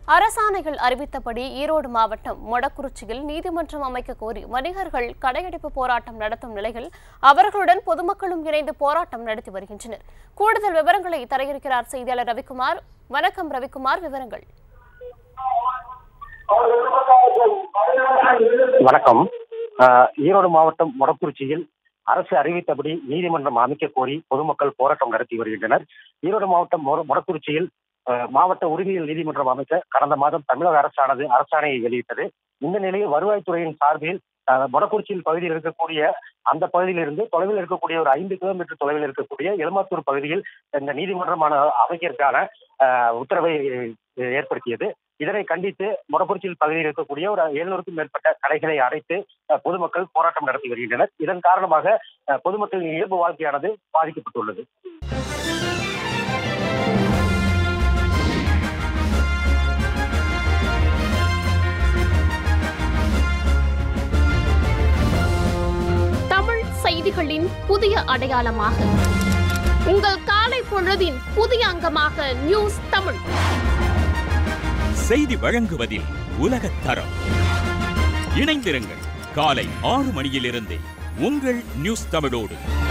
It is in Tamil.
அரசாணைகள் அறிவித்தபடி ஈரோடு மாவட்டம் மொடக்குறிச்சியில் நீதிமன்றம் அமைக்க கோரி வணிகர்கள் கடையடைப்பு போராட்டம் நடத்தும் நிலையில் அவர்களுடன் பொதுமக்களும் இணைந்து போராட்டம் நடத்தி வருகின்றனர் கூடுதல் விவரங்களை தர இருக்கிறார் செய்தியாளர் ரவிக்குமார் வணக்கம் ரவிக்குமார் விவரங்கள் வணக்கம் ஆஹ் ஈரோடு மாவட்டம் மொடக்குறிச்சியில் அரசு அறிவித்தபடி நீதிமன்றம் அமைக்க கோரி பொதுமக்கள் போராட்டம் நடத்தி வருகின்றனர் ஈரோடு மாவட்டம் மொ- மொடக்குறிச்சியில் ஆஹ் மாவட்ட உரிமையியல் நீதிமன்றம் அமைக்க கடந்த மாதம் தமிழக அரசானது அரசாணையை வெளியிட்டது இந்த நிலையில் வருவாய்த்துறையின் சார்பில் ஆஹ் மொடக்குறிச்சியில் பகுதியில் இருக்கக்கூடிய அந்த பகுதியிலிருந்து தொலைவில் இருக்கக்கூடிய ஒரு ஐந்து கிலோமீட்டர் தொலைவில் இருக்கக்கூடிய எலுமாத்தூர் பகுதியில் இந்த நீதிமன்றமான அமைக்கிறதுக்கான ஆஹ் உத்தரவை அஹ் ஏற்படுத்தியது இதனை கண்டித்து மொடக்குறிச்சியில் பகுதியில் இருக்கக்கூடிய ஒரு எழுநூறுக்கும் மேற்பட்ட கடைகளை அடைத்து அஹ், பொதுமக்கள் போராட்டம் நடத்தி வருகின்றனர் இதன் காரணமாக அஹ், பொதுமக்களின் இயல்பு வாழ்க்கையானது பாதிக்கப்பட்டுள்ளது தமிழ் செய்திகளின் புதிய அடையாளமாக உங்கள் காலை பொழுதின் புதிய அங்கமாக நியூஸ் தமிழ் செய்தி வழங்குவதில் உலகத் தரம் இணைந்திருங்கள் காலை ஆறு மணியிலிருந்தே உங்கள் நியூஸ் தமிழோடு